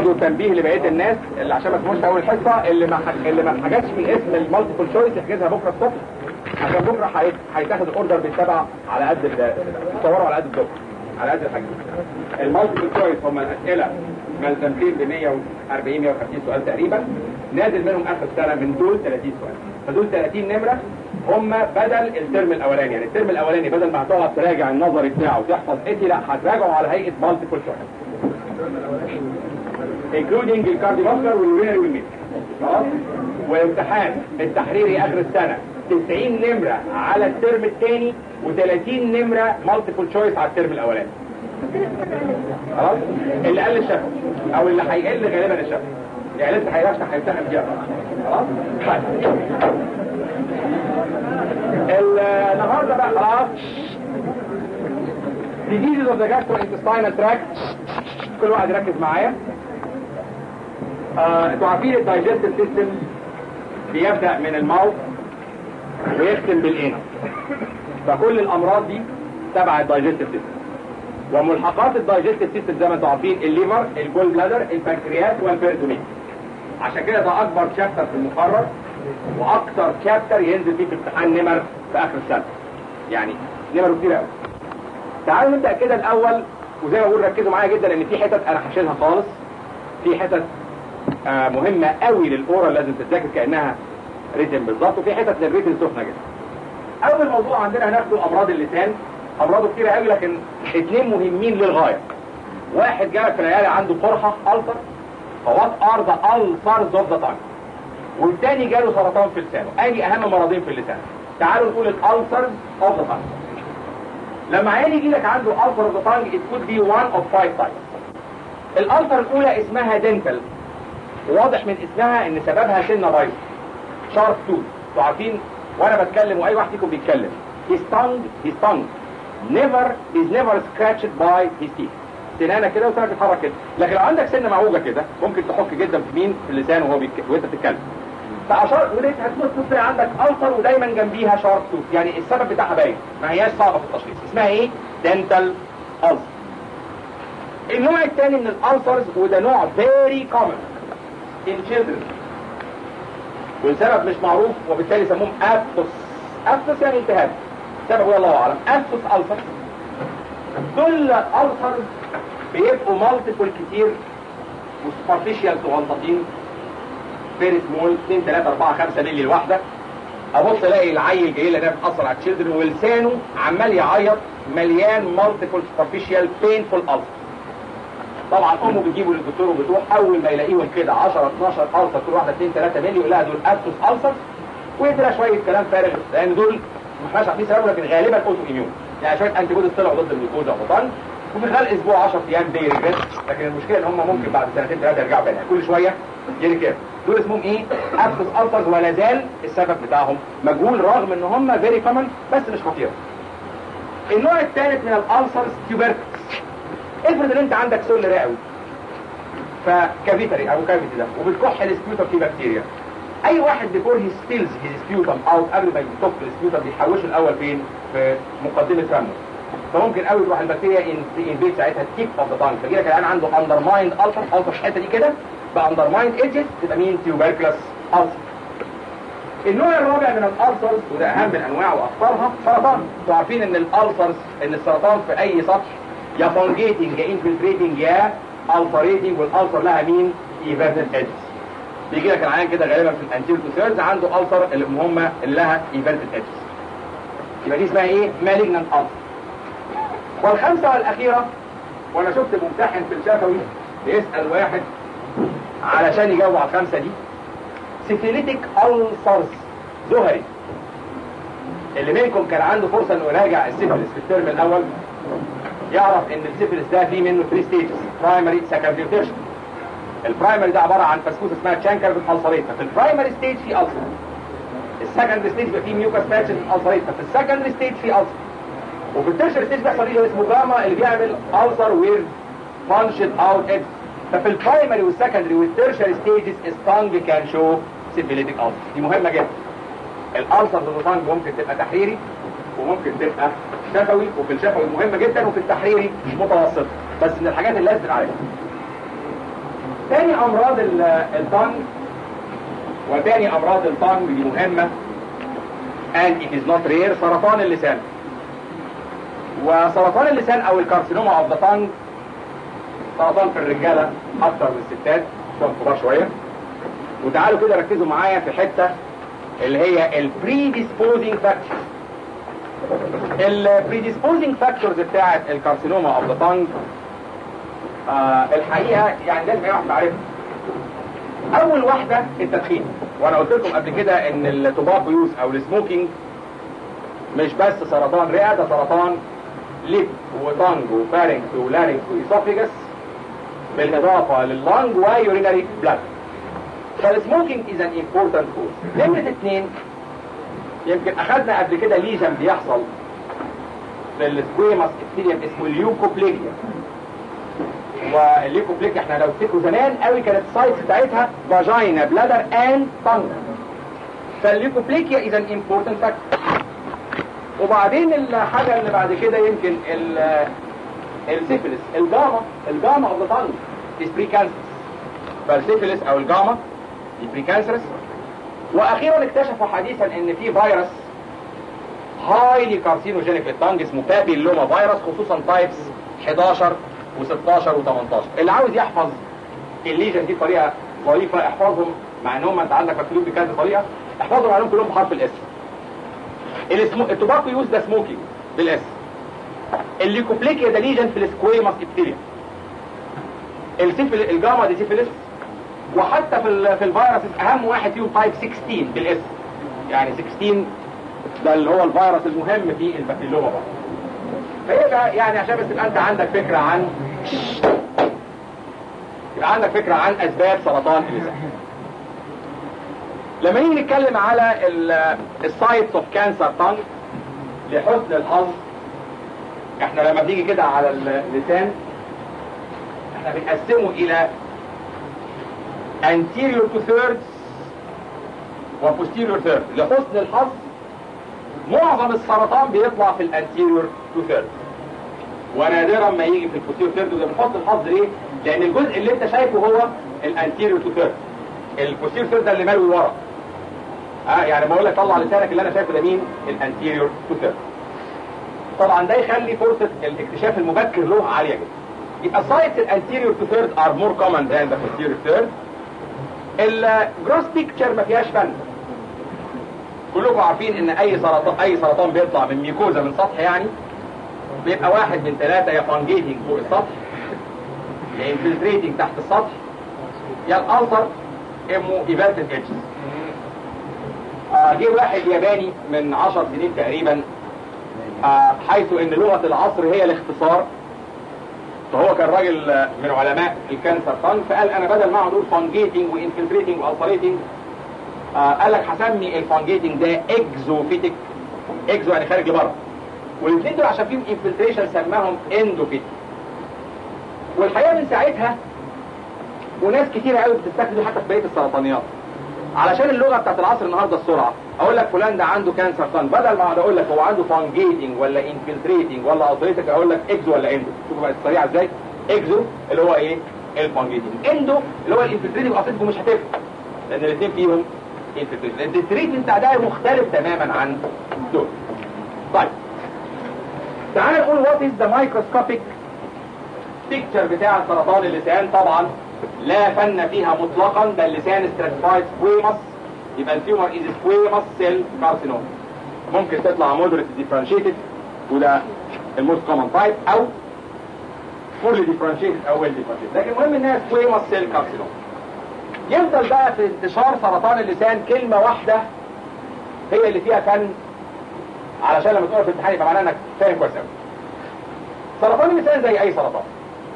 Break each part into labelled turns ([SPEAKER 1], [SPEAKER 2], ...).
[SPEAKER 1] برضه تنبيه لبقيه الناس اللي عشان ما تسمعوش في اول الحصه اللي ما ح- اللي ما حجزش من اسم المالتيبل تشويس يحجزها بكره الصبح عشان بكره هيت- هيتاخد الاوردر بالتبع على قد ال- يصوروا على قد الدكتور على قد الحجز المالتيبل تشويس هم الاسئله ملزمتين ب 140 150 سؤال تقريبا نازل منهم اخر سنه من دول 30 سؤال فدول 30 نمره هم بدل الترم الاولاني يعني الترم الاولاني بدل ما هتقعد تراجع النظري بتاعه وتحفظ اتي لا هتراجعه على هيئه مالتيبل تشويس including الكارديوفاسكولار واليورينري والميت خلاص وامتحان التحريري اخر السنه 90 نمره على الترم الثاني و30 نمره مالتيبل تشويس على الترم الاولاني خلاص اللي قل الشفوي او اللي هيقل غالبا الشفوي يعني لسه هيفتح هيمتحن فيها خلاص طيب النهارده بقى خلاص diseases of the gastrointestinal tract كل واحد يركز معايا آه، انتوا عارفين الدايجستيف سيستم بيبدا من الماوث ويختم بالانس فكل الامراض دي تبع الدايجستيف سيستم وملحقات الدايجستيف سيستم زي ما انتوا عارفين الليفر الجول بلادر البنكرياس والبيرتونيت عشان كده ده اكبر شابتر في المقرر واكتر شابتر ينزل فيه في امتحان نمر في اخر السنه يعني نمر كتير قوي تعالوا نبدا كده الاول وزي ما بقول ركزوا معايا جدا لان في حتت انا حاشلها خالص في حتت آه مهمه قوي للاورال لازم تتذاكر كانها ريتم بالظبط وفي حتت للريتم سخنه جدا اول موضوع عندنا هناخده امراض اللسان امراضه كتير قوي لكن اثنين مهمين للغايه واحد جالك في العياده عنده قرحه السر فوات ار ذا السرز اوف ذا تانج والتاني جاله سرطان في لسانه ادي اهم مرضين في اللسان تعالوا نقول الالسرز اوف ذا تانج لما عيان يجي لك عنده ulcer of the tongue it could be one of five types الالسر الاولى اسمها دنتال واضح من اسمها ان سببها سنه بايظه شارب توث انتوا عارفين وانا بتكلم واي واحد فيكم بيتكلم his tongue his tongue never is never scratched by his teeth سنانه كده وسنانك تتحرك كده لكن لو عندك سنه معوجه كده ممكن تحك جدا في مين في اللسان وهو بيك... وانت بتتكلم فاشار ولقيت هتبص تلاقي عندك السر ودايما جنبيها شارب توث يعني السبب بتاعها باين ما هياش صعبه في التشخيص اسمها ايه دنتال ألسر النوع الثاني من الالسرز وده نوع very common in children والسبب مش معروف وبالتالي سموهم ابتوس ابتوس يعني التهاب سببه الله اعلم ابتوس السر دول السرز بيبقوا مالتيبل كتير وسوبرفيشال صغنطاطين فيري سمول 2 3 4 5 مللي الواحده ابص الاقي العيل جاي لي ده بتاثر على التشيلدرن ولسانه عمال يعيط مليان مالتيبل سوبرفيشال بينفول السر طبعا امه بتجيبه للدكتور وبتروح اول ما يلاقيهم كده 10 12 السر كل واحده 2 3 مللي يقول لها دول ابتوس السر ويديلها شويه كلام فارغ لان دول ما احناش عارفين سببه لكن غالبا اوتو اميون يعني شويه انتي بوديز طلعوا ضد الجلوكوز او بطن وفي خلال اسبوع 10 ايام دي ريجريت لكن المشكله ان هم ممكن بعد سنتين ثلاثه يرجعوا تاني كل شويه يجي كده دول اسمهم ايه؟ ابسس السرز ولا زال السبب بتاعهم مجهول رغم ان هم فيري كومن بس مش خطيره. النوع الثالث من الالسرز تيوبركلز افرض ان انت عندك سل رئوي فكافيتري او كافيتي ده وبتكح السبيوتم فيه بكتيريا اي واحد بيكون هي ستيلز هي سبيوتم او قبل ما يتوب السبيوتم بيحوشه الاول فين؟ في مقدمه فمه فممكن قوي تروح البكتيريا انفيد ساعتها تيك اوف ذا تانج فيجي لك الان عنده اندرمايند السر السر في الحته دي كده باندرمايند ايدجز تبقى مين تيوبركلس السر النوع الرابع من الالسرز وده اهم الانواع واخطرها سرطان انتوا عارفين ان الالسرز ان السرطان في اي سطح يا فونجيتنج يا انفلتريتنج يا الفريتنج والالسر لها مين ايفيرتد ايدجز بيجي لك العيان كده غالبا في الانتيريور سيرز عنده السر اللي هم اللي لها ايفيرتد ايدجز يبقى دي اسمها ايه مالجنانت السر والخمسة والأخيرة وأنا شفت ممتحن في الشفوي بيسأل واحد علشان يجاوب على الخمسة دي سيفيليتك ألسرز زهري اللي منكم كان عنده فرصة انه يراجع السيفيلس في الترم الأول يعرف ان السيفيلس ده فيه منه 3 ستيجز برايمري سكندري وتيرشن البرايمري ده عبارة عن فسفوسة اسمها تشانكر بالألسريت ففي البرايمري ستيج في ألسر السكندري ستيج بيبقى فيه ميوكاس باتشز بالألسريت ففي السكندري ستيج في ألسر وفي الترشر ستيج بيحصل ايه اسمه جاما اللي بيعمل ulcer with punched out edge ففي البرايمري والسكندري والترشر ستيجز التانج كان شو سيفيليتك ulcer دي مهمه جدا الالسر التانج ممكن تبقى تحريري وممكن تبقى شفوي وفي الشفوي مهمه جدا وفي التحريري متوسط بس من الحاجات اللي لازم عليها تاني امراض ال- الطنج وتاني امراض الطنج دي مهمة and it is not rare سرطان اللسان وسرطان اللسان او الكارسينوما اوف ذا طنج سرطان في الرجالة اكتر من الستات شوية كبار شوية وتعالوا كده ركزوا معايا في حتة اللي هي ال predisposing factors ال predisposing factors بتاعت الكارسينوما اوف ذا طنج آه الحقيقة يعني لازم اي واحد يعرفها اول واحدة التدخين وانا قلت لكم قبل كده ان التوباكو يوز او السموكينج مش بس سرطان رئة ده سرطان ليب وطنج وفارنكس ولارنكس وإيسوفيجس بالاضافة لللنج ويورينري بلاد فالسموكينج از ان امبورتنت كوز نمرة اتنين يمكن اخذنا قبل كده ليجن بيحصل في السكويماس ابتيريوم اسمه اليوكوبليجيا والليكوبليك احنا لو تفتكروا زمان قوي كانت السايتس بتاعتها فاجينا بلادر اند تانج فالليكوبليكيا اذا امبورتنت فاكتور وبعدين الحاجه اللي بعد كده يمكن ال- السيفلس الجاما الجاما اوف ذا تانج از بري كانسرس فالسيفلس او الجاما دي بري كانسرس واخيرا اكتشفوا حديثا ان في فيروس هايلي كارسينوجينيك للتانج اسمه بابيلوما فيروس خصوصا تايبس 11 و16 و18 اللي عاوز يحفظ الليجن دي بطريقه ظريفه احفظهم مع ان هم انت عندك مكتوب بكذا طريقه احفظهم عليهم كلهم بحرف الاس الاسمو... التوباكو يوز ده سموكينج بالاس الليكوبليكيا ده ليجن في السكويماس ابتيريا السيفل الجاما دي سيفيلس وحتى في ال... في الفيروس اهم واحد فيهم تايب 16 بالاس يعني 16 ده اللي هو الفيروس المهم في البكتيريوما بقى فيبقى يعني عشان بس تبقى انت عندك فكرة عن يبقى عندك فكرة عن اسباب سرطان اللسان لما نيجي نتكلم على السايتس اوف كانسر تانج لحسن الحظ احنا لما بنيجي كده على اللسان احنا بنقسمه الى anterior to thirds و posterior third لحسن الحظ معظم السرطان بيطلع في الانتيريور تو ثيرد ونادرا ما يجي في البوستيريور ثيرد وده بنحط الحظ ليه؟ لان الجزء اللي انت شايفه هو الانتيريور تو ثيرد البوستيريور ثيرد ده اللي مالوي ورا اه يعني بقول لك طلع لسانك اللي انا شايفه ده مين؟ الانتيريور تو ثيرد طبعا ده يخلي فرصه الاكتشاف المبكر له عاليه جدا يبقى سايتس الانتيريور تو ثيرد ار مور كومن ذان ذا posterior ثيرد الجروس بيكتشر ما فيهاش فن كلكم عارفين ان اي سرطان اي سرطان بيطلع من ميكوزا من سطح يعني بيبقى واحد من ثلاثة يا فانجيتنج فوق السطح يا انفلتريتنج تحت السطح يا الالسر امه ايفالتد ايدجز آه جه واحد ياباني من عشر سنين تقريبا آه حيث ان لغة العصر هي الاختصار فهو كان راجل آه، من علماء الكانسر طن فقال انا بدل ما اقعد اقول فانجيتنج وانفلتريتنج والسريتنج آه قال لك هسمي الفانجيتنج ده اكزوفيتك اكزو يعني خارج لبره والاثنين دول عشان فيهم انفلتريشن سماهم اندوفيتك والحقيقه من ساعتها وناس كتيره قوي بتستخدم حتى في بقيه السرطانيات علشان اللغه بتاعت العصر النهارده السرعه اقول لك فلان ده عنده كانسر طن بدل ما اقعد اقول لك هو عنده فانجيتنج ولا انفلتريتنج ولا اوتريتك اقول لك اكزو ولا اندو شوفوا بقى السريعه ازاي اكزو اللي هو ايه الفانجيتنج اندو اللي هو الانفلتريتنج والاوتريتك مش هتفرق لان الاثنين فيهم انفلتريتنج لان التريتمنت بتاع ده مختلف تماما عن دول طيب تعال نقول وات از ذا مايكروسكوبيك بيكتشر بتاع سرطان اللسان طبعا لا فن فيها مطلقا ده اللسان ستراتيفايد سكويمس يبقى التيومر از سكويمس سيل كارسينوم ممكن تطلع مودريت ديفرنشيتد وده الموست كومن تايب او فولي ديفرنشيتد او ويل ديفرنشيتد لكن المهم انها سكويمس سيل كارسينوم يفضل بقى في انتشار سرطان اللسان كلمة واحدة هي اللي فيها فن علشان لما تقرا في الامتحان يبقى معناها انك فاهم كويس قوي سرطان اللسان زي اي سرطان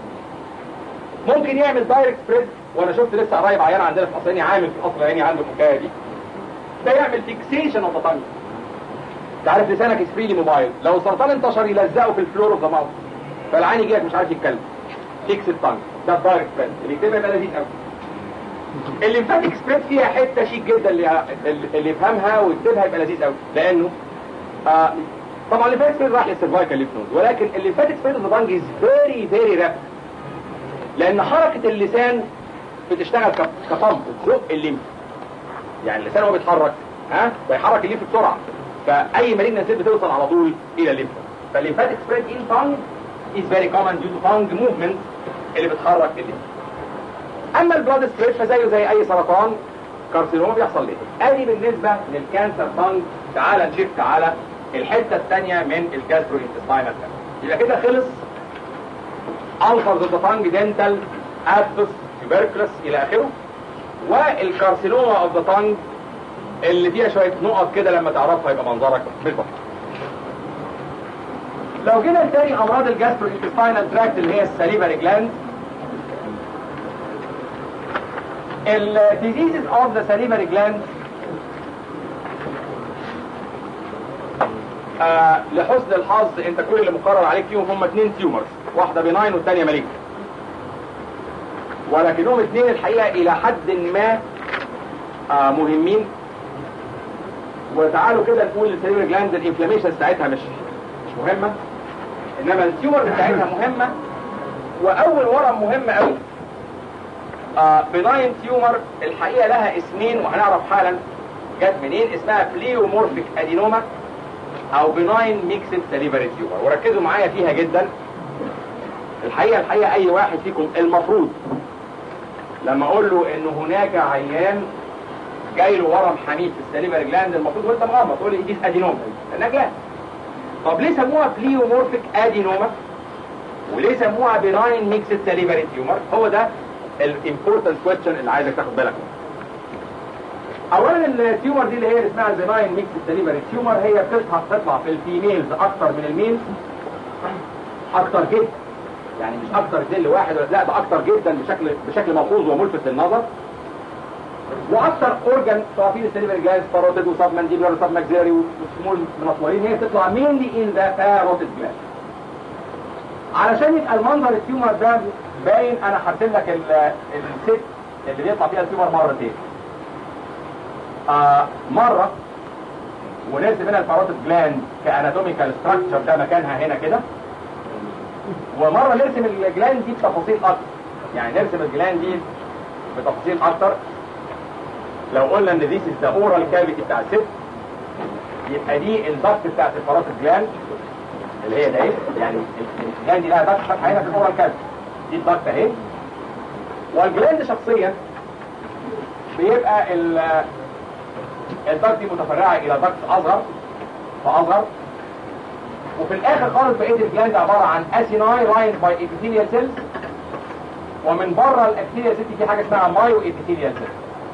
[SPEAKER 1] ممكن يعمل دايركت سبريد وانا شفت لسه قريب عيان عندنا في قصر عيني عامل في قصر عيني عنده الحكايه دي ده يعمل فيكسيشن اوف ذا انت عارف لسانك سفريلي موبايل لو السرطان انتشر يلزقه في الفلور اوف ذا ماوث فالعين يجي لك مش عارف يتكلم فيكس التانج ده الدايركت سبريد اللي يكتبها يبقى لذيذ قوي الليمفاتيك سبريد فيها حته شيك جدا اللي اللي يفهمها ويكتبها يبقى لذيذ قوي لانه آه طبعا الليمفاتيك سبريد راح للسيرفايكال ليف نود ولكن الليمفاتيك سبريد اوف ذا از فيري فيري رابid لان حركه اللسان بتشتغل ك- كبامب تزق الليمف يعني اللسان وهو بيتحرك ها بيحرك الليمف بسرعه فاي مالجنسي بتوصل على طول الى الليمف فالليمفاتيك سبريد ان تانج is very common due to tongue movement اللي بتحرك الليمف اما البلاد سبريد فزيه زي اي سرطان كارسينوما بيحصل ليه ادي بالنسبه للكانسر تانج تعال نشفت على الحته الثانيه من الجاسترو انتستاينال يبقى كده خلص الفرز اوف ذا تانج دنتال ابس تيوبركلس الى اخره والكارسينوما اوف ذا تانج اللي فيها شويه نقط كده لما تعرفها يبقى منظرك بالبطن لو جينا لتاني امراض الجاسترو انتستاينال تراكت اللي هي السليفري جلاند ال diseases of the salivary gland آه لحسن الحظ انت كل اللي مقرر عليك فيهم هم اثنين تيومرز واحده بناين والثانيه مالين ولكنهم اثنين الحقيقه الى حد ما آه مهمين وتعالوا كده نقول السليفري جلاند الانفلاميشن بتاعتها مش مش مهمه انما التيومر بتاعتها مهمه واول ورم مهم قوي آه بناين تيومر الحقيقه لها اسمين وهنعرف حالا جت منين اسمها بليومورفيك ادينوما او بناين ميكسد سليفري تيومر وركزوا معايا فيها جدا الحقيقه الحقيقه اي واحد فيكم المفروض لما اقول له ان هناك عيان جاي له ورم حميد في السليفري جلاند المفروض وانت مغمض تقول لي دي ادينوما لانها جلاند طب ليه سموها بليومورفيك ادينوما وليه سموها بناين ميكسد سليفري تيومر هو ده الامبورتنت كويستشن اللي عايزك تاخد بالك منه اولا التيومر دي اللي هي اللي اسمها البناين ميكس سليفري تيومر هي بتطلع تطلع في الفيميلز اكتر من الميلز اكتر جدا يعني مش اكتر دل واحد ولا لا ده اكتر جدا بشكل بشكل ملحوظ وملفت للنظر واكتر اورجان تعطيه السليفري جلاند باروتيد وسب مانديبولار وسب ماكسيلري وسمول منطورين هي بتطلع مينلي ان ذا باروتيد جلاند علشان يبقى المنظر التيومر ده باين انا هرسم لك ال- الست اللي بيطلع فيها التيومر مرتين آه مرة ونرسم هنا الباروتيد جلاند كاناتوميكال ستراكشر ده مكانها هنا كده ومرة نرسم الجلاند دي بتفاصيل اكتر يعني نرسم الجلاند دي بتفاصيل اكتر لو قلنا ان دي ذا اورال كافيتي بتاع الست يبقى دي الضغط بتاعت الباروتيد جلاند اللي هي ده ايه يعني الجلاند دي لها ضغط فتحه هنا في الاورال كافيتي دي الضغط اهي والجلاند شخصيا بيبقى ال الضغط دي متفرعه الى ضغط اصغر فاصغر وفي الاخر خالص بقيه الجلاند عباره عن اسيناي لاين باي ابيثيليال سيلز ومن بره الابيثيليال سيلز في حاجه اسمها مايو ابيثيليال سيلز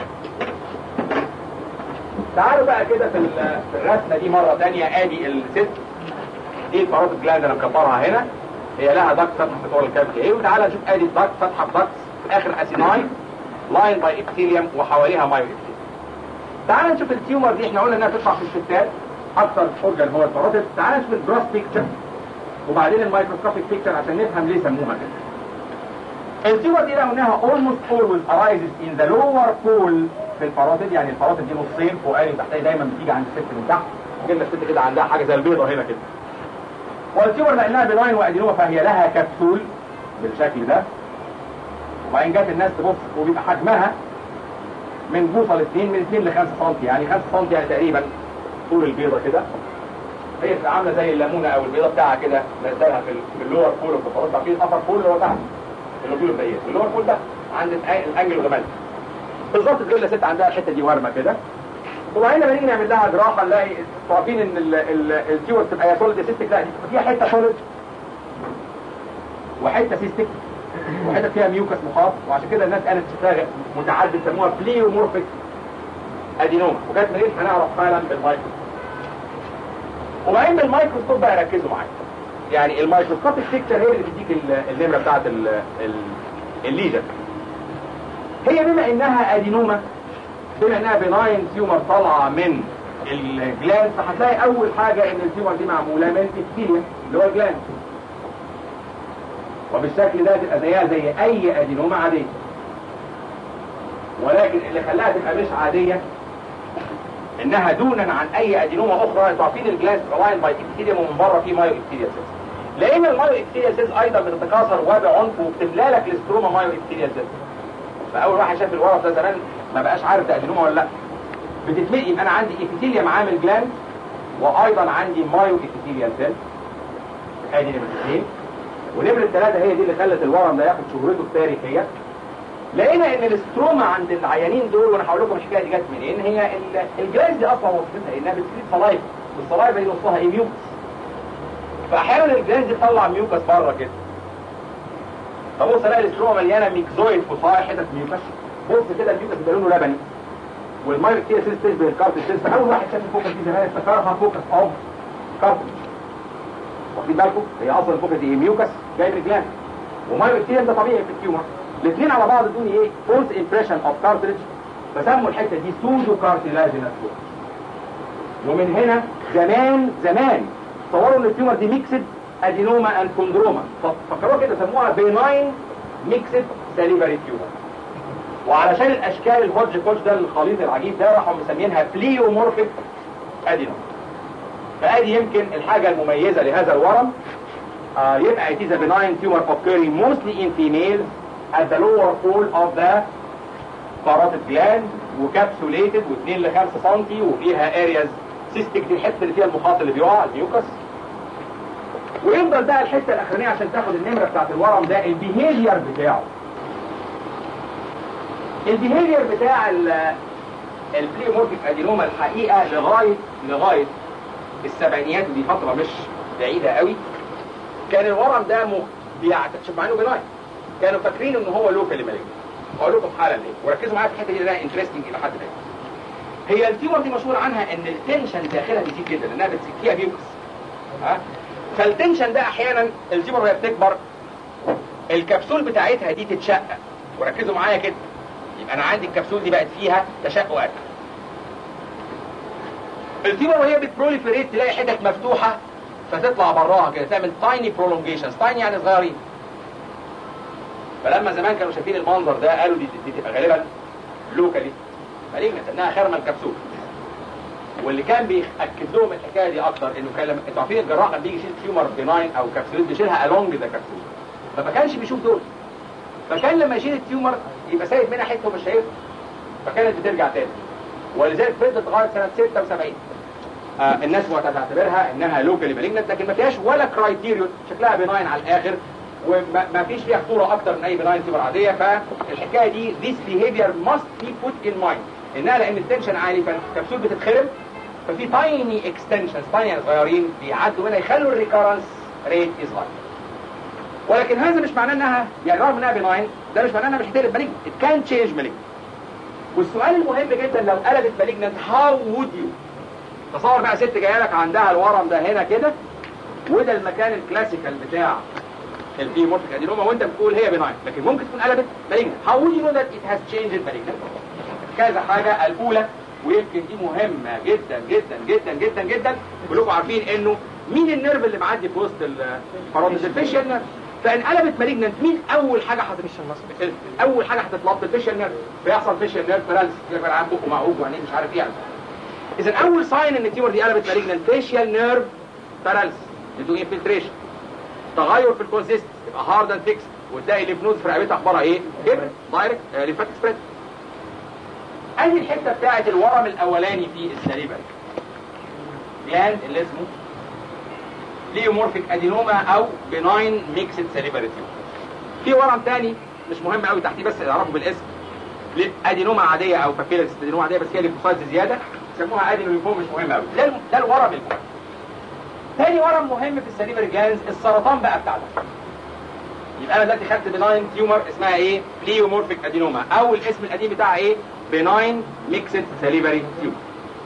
[SPEAKER 1] تعالوا بقى كده في ال- في الرسمه دي مره ثانيه ادي الست دي الباروتيد جلاند انا مكبرها هنا هي لها ضغط فتحه في طول الكبد ايه وتعالى نشوف ادي الضغط فتحه بضغط في اخر اسيناي لاين باي ابيثيليوم وحواليها مايو ابيثيليوم تعال نشوف التيومر دي احنا قلنا انها بتطلع في الستات اكتر اورجان هو الباروتيد تعال نشوف الجروس بيكتشر وبعدين الميكروسكوبيك بيكتشر عشان نفهم ليه سموها كده التيومر دي لو انها almost always arises in the lower pole في الباروتيد يعني الباروتيد دي نصين فوقاني وتحتاني دايما بتيجي عند الست من تحت كده الست كده عندها حاجه زي البيضه هنا كده والتيومر لانها بناين وادينوما فهي لها كبسول بالشكل ده وبعدين جت الناس تبص وبيبقى حجمها من بوصه لاثنين من 2 ل 5 سم يعني 5 سم يعني تقريبا طول البيضه كده هي بتبقى عامله زي الليمونه او البيضه بتاعها كده نزلها في ال- في اللور بول اوف ذا في الابر بول اللي هو تحت اللي هو الضيق اللور بول ده عند الأ- الانجل اوف ذا بالظبط تقول ست عندها الحته دي ورمه كده وبعدين لما نيجي نعمل لها جراحه نلاقي عارفين ان ال- ال- التيور تبقى يا سوليد سيستك لا دي بتبقى فيها حته سوليد وحته سيستك وحته فيها ميوكس مخاط وعشان كده الناس قالت شفاها متعدد سموها بليومورفيك ادينوما وجت منين هنعرف حالا بالمايكروسكوب وبعدين بالمايكروسكوب بقى ركزوا معايا يعني الميكروسكوبيك بيكتشر هي اللي بتديك ال- النمره بتاعت ال- ال- الليجن هي بما انها ادينوما بما انها بناين تيومر طالعه من الجلاند فهتلاقي اول حاجه ان التيومر دي معموله من ابيثيليوم اللي هو الجلاند وبالشكل ده تبقى زيها زي اي ادينوما عاديه ولكن اللي خلاها تبقى مش عاديه انها دونا عن اي ادينوما اخرى انتوا عارفين الجلاند لاين باي ابيثيليوم ومن بره فيه مايو ابيثيليال سيلز لان المايو ابيثيليال سيلز ايضا بتتكاثر وبعنف وبتملى لك الاستروما مايو ابيثيليال سيلز فاول واحد شاف الورم ده زمان ما بقاش عارف ده ادينوما ولا لا بتتملي يبقى انا عندي ابيثيليوم عامل جلاند وايضا عندي مايو ابيثيليال سيل ادي نمره اثنين ونمره ثلاثه هي دي اللي خلت الورم ده ياخد شهرته التاريخيه لقينا ان الاستروما عند العيانين دول وانا هقول لكم الحكايه دي جت منين هي ال- الجلاند دي اصلا وظيفتها انها بتسكريت صلايف والصلايف دي نصها ايه ميوكس فاحيانا الجلاند دي تطلع ميوكس بره كده فبص الاقي الاستروما مليانه ميكزويد فصائل حتت ميوكس بص كده الميوكس بيبقى لونه لبني والمايك فيها سيلز تشبه الكارت سيلز فاول واحد شاف الفوكس دي زمان افتكرها فوكس اوف كارت واخدين بالكم هي اصلا الفوكس دي ميوكس جاي من الجلاند ومايك فيها ده طبيعي في التيومر الاثنين على بعض ادوني ايه فولس امبريشن اوف كارتريج فسموا الحته دي سودو كارتيلاجينس ومن هنا زمان زمان تصوروا ان التيومر دي ميكسد ادينوما اند كوندروما فكروها كده سموها بيناين ميكسد ساليفري تيومر وعلشان الاشكال الهودج كوتش ده الخليط العجيب ده راحوا مسمينها بليومورفيك ادينوما فادي يمكن الحاجه المميزه لهذا الورم آه يبقى it is a benign tumor occurring mostly in females at the lower pole of the parotid gland وكابسوليتد و2 ل 5 سم وفيها areas cystic دي الحته اللي فيها المخاط اللي بيقع الميوكس ويفضل بقى الحته الاخرانيه عشان تاخد النمره بتاعت الورم ده البيهيفير بتاعه البيهيفير بتاع البليمورفيك ادينوما الحقيقه لغايه لغايه السبعينيات ودي فتره مش بعيده قوي كان الورم ده م... بيعتقد مع انه بناين كانوا فاكرين ان هو لوكالي مالجنت اقول لكم حالا ليه وركزوا معايا في الحته دي لانها انترستنج الى حد ما هي التيومر دي مشهور عنها ان التنشن داخلها بيزيد جدا لانها بتسكيها ميوكس ها فالتنشن ده احيانا التيومر وهي بتكبر الكبسول بتاعتها دي تتشقق وركزوا معايا كده يبقى انا عندي الكبسول دي بقت فيها تشققات التيومر وهي بتبروليفريت تلاقي حتت مفتوحه فتطلع براها كده تعمل تايني برولونجيشنز تايني يعني صغيرين فلما زمان كانوا شايفين المنظر ده قالوا دي, دي تبقى غالبا لوكالي مالجنت انها خرم الكبسول واللي كان بيأكد لهم الحكايه دي اكتر انه كان لما انتوا عارفين الجراح لما بيجي يشيل تيومر بناين او كبسولات بيشيلها الونج ذا كبسول فما كانش بيشوف دول فكان لما يشيل التيومر يبقى سايب منها حته ومش شايفها فكانت بترجع تاني ولذلك فضلت لغايه سنه 76 آه الناس بتعتبرها انها لوكالي مالجنت لكن ما فيهاش ولا كرايتيريون شكلها بناين على الاخر وما فيش فيها خطوره اكتر من اي بناين تيومر عاديه فالحكايه دي this behavior must be put in mind انها لان التنشن عالي فالكبسول بتتخرم ففي تايني اكستنشنز تايني صغيرين بيعدوا منها يخلوا الريكارنس ريت صغير ولكن هذا مش معناه انها يعني رغم انها بناين ده مش معناه انها مش هتقلب مالجنت it can change malignant والسؤال المهم جدا لو قلبت مالجنت how would you تصور بقى ست جايه لك عندها الورم ده هنا كده وده المكان الكلاسيكال بتاع البيمورفيك ادينوما وانت بتقول هي بناين لكن ممكن تكون قلبت مالجنت how would you know that it has changed malignant كذا حاجه الاولى ويمكن دي مهمه جدا جدا جدا جدا جدا كلكم عارفين انه مين النيرف اللي معدي في وسط الباراديس الفيشيال نيرف فان قلبت مالجنت مين اول حاجه هتتشل اول حاجه هتتلط الفيشيال نيرف فيحصل فيشيال نيرف باراليس يبقى العيان بقه معوج وعينيه مش عارف ايه يعني اذا اول ساين ان التيمور دي قلبت مالجنت فيشيال نيرف باراليس يدو انفلتريشن تغير في الكونسيست يبقى هارد اند فيكس وتلاقي الليف نودز في رقبتها اخبارها ايه؟ كبر دايركت ليمفاتيك سبريد ادي الحته بتاعت الورم الاولاني في السليبر جلاند اللي اسمه ليومورفيك ادينوما او بناين ميكسد سليبري تيومر في ورم تاني مش مهم قوي تحتيه بس اعرفه بالاسم ادينوما عاديه او بابيلس ادينوما عاديه بس هي ليمفوسايتس زياده يسموها ادينوليمفوم مش مهم قوي ده ده الورم المهم تاني ورم مهم في السليبري جلاندز السرطان بقى بتاعنا يبقى انا دلوقتي خدت بناين تيومر اسمها ايه بليومورفيك ادينوما او الاسم القديم بتاعها ايه بناين ميكسد سليبري تيومر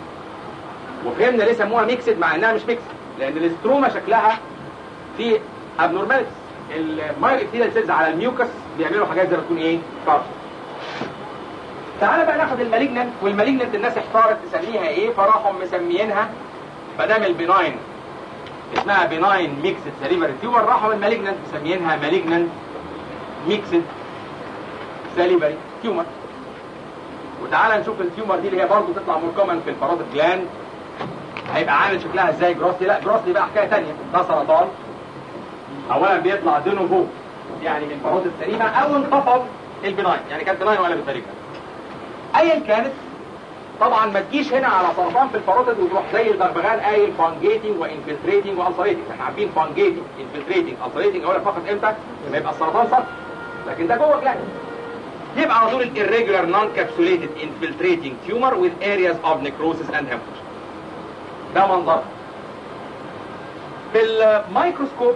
[SPEAKER 1] وفهمنا ليه سموها ميكسد مع انها مش ميكسد لان الاستروما شكلها في ابنورماليتيز المايل ابتيريال سيلز على الميوكس بيعملوا حاجات زي ما تكون ايه كارش تعالى بقى ناخد المالجننت والمالجننت الناس احتارت تسميها ايه فراحوا مسميينها ما دام البناين اسمها بناين ميكسد سليفري تيومر راحوا المالجننت مسميينها مالجننت ميكسد سليفري تيومر وتعالى نشوف التيومر دي اللي هي برضه تطلع مركما في الباراديت جلاند هيبقى عامل شكلها ازاي جروسلي لا جروسلي بقى حكايه ثانيه ده سرطان اولا بيطلع دينوفو يعني من الباراديت السليمه او انخفض البناين يعني كانت بناين ولا مالجنت ايا كانت طبعا ما تجيش هنا على سرطان في الباروتيد وتروح زي البغبغان قايل فانجيتنج وانفلتريتنج والسريتنج احنا عارفين فانجيتنج انفلتريتنج السريتنج اقول لك فقط امتى لما يبقى السرطان سطح لكن ده جوه جلاند يبقى على طول irregular non-capsulated infiltrating tumor with areas of necrosis and hemorrhage ده منظر في الميكروسكوب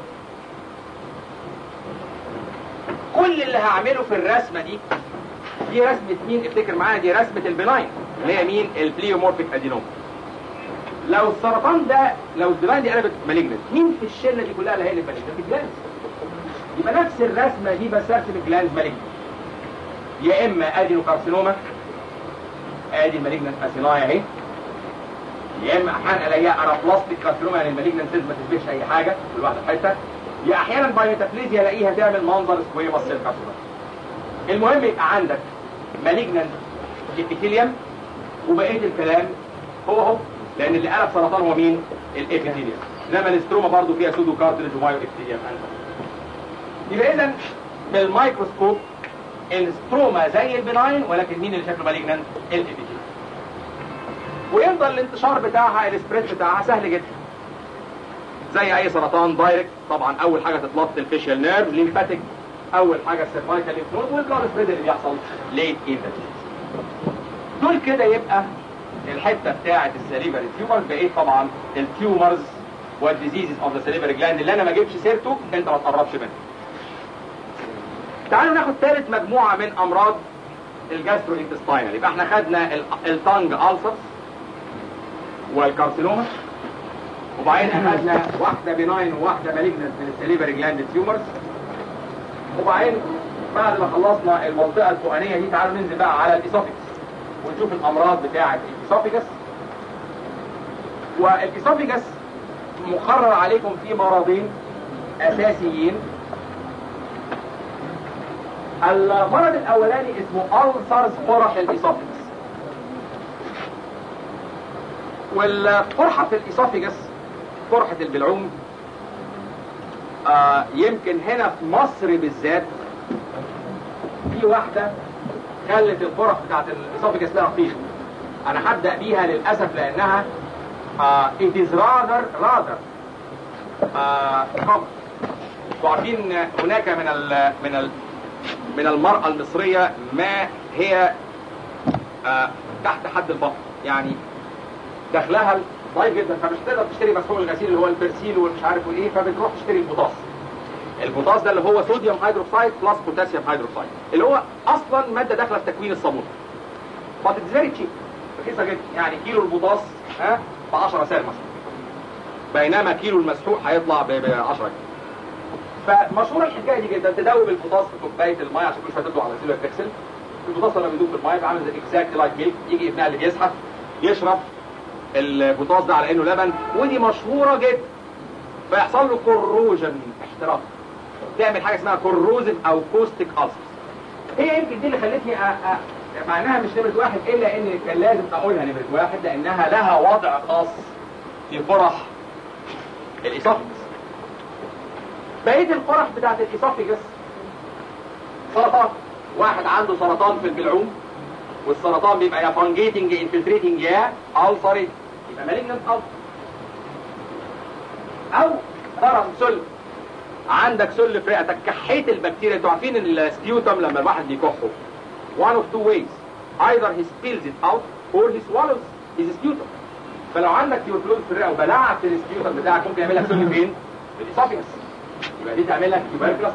[SPEAKER 1] كل اللي هعمله في الرسمة دي دي رسمة مين افتكر معايا دي رسمة البناين اللي هي مين البليومورفيك ادينوم لو السرطان ده لو البناين دي قلبت مالجنت مين في الشلة دي كلها اللي هي اللي مالجنت الجلاند يبقى نفس الرسمة دي بس ارسم الجلاند مالجنت يا اما ادي كارسينوما ادي المالجنت اسيناي اهي يا اما احيانا الاقيها ارابلاستيك كارسينوما يعني المالجنت سيلز ما تشبهش اي حاجه كل واحده في حته يا احيانا بايوميتافليزيا الاقيها تعمل منظر سكويموس سيل كارسينوما المهم يبقى عندك مالجنت ابيثيليوم وبقيه الكلام هو هو لان اللي قلب سرطان هو مين الابيثيليوم انما الاستروما برضه فيها سودو كارتلج ومايو ابيثيليوم يبقى اذا بالميكروسكوب الستروما زي البناين ولكن مين اللي شكله مالجنان الابيثيليوم ويفضل الانتشار بتاعها السبريد بتاعها سهل جدا زي اي سرطان دايركت طبعا اول حاجه تتلط الفيشيال نيرف ليمفاتيك اول حاجه السيرفايكال ليمف نود والبلاد سبريد اللي بيحصل ليت ان دول كده يبقى الحته بتاعه السليفري تيومرز بقيت طبعا التيومرز والديزيزز اوف ذا سليفري جلاند اللي انا ما اجيبش سيرته انت ما تقربش منه تعالوا ناخد ثالث مجموعه من امراض الجاسترو انتستاينال يبقى احنا خدنا التانج السرز والكارسينوما وبعدين اخذنا واحده بناين وواحده مالجنت من السليفري جلاند تيومرز وبعدين بعد ما خلصنا المنطقه الفوقانيه دي تعالوا ننزل بقى على الاسوفيكس ونشوف الامراض بتاعه الاسوفيكس والاسوفيكس مقرر عليكم في مرضين اساسيين المرض الاولاني اسمه ألسرز قرح الاسوفيجس والقرحة في الاسوفيجس قرحة البلعوم آه يمكن هنا في مصر بالذات في واحدة خلت القرح بتاعت الاسوفيجس لها قيمة انا هبدأ بيها للأسف لانها آه it is rather rather آه common وعارفين هناك من ال من ال من المرأة المصرية ما هي آه تحت حد الفقر يعني دخلها ضعيف جدا فمش تقدر تشتري مسحوق الغسيل اللي هو البرسيل والمش عارف ايه فبتروح تشتري البوتاس البوتاس ده اللي هو صوديوم هيدروكسيد بلس بوتاسيوم هيدروكسيد اللي هو اصلا ماده داخله في تكوين الصابون بس فيري تشيب رخيصه جدا يعني كيلو البوتاس ها ب 10 سعر مثلا بينما كيلو المسحوق هيطلع ب 10 جنيه فمشهوره الحكايه دي جدا تدوب البوتاس في كوبايه الميه عشان كل شويه تطلع على سيلو تكسل البوتاس لما بيدوب في الميه بيبقى عامل زي اكزاكت لايك ميلك يجي ابنها اللي بيزحف يشرب البوتاس ده على انه لبن ودي مشهوره جدا فيحصل له كوروجن احتراق تعمل حاجه اسمها كوروزيف او كوستيك ألسر هي يمكن دي اللي خلتني أ... أ... مع انها مش نمره واحد الا ان كان لازم اقولها نمره واحد لانها لها وضع خاص في قرح الاسوفجس بقيه القرح بتاعت الاسوفجس سرطان واحد عنده سرطان في البلعوم والسرطان بيبقى يا فانجيتنج انفلتريتنج يا ألسري يبقى مالجنت ألسر او ضرم سل عندك سل في رئتك كحيت البكتيريا انتوا عارفين السبيوتم لما الواحد بيكحه one of two ways either he spills it out or he swallows his sputum فلو عندك تيوبلوز في الرئه وبلعت السبيوتم بتاعك ممكن يعمل لك سل فين؟ في الاسوفيجس يبقى دي تعمل لك تيوبركلس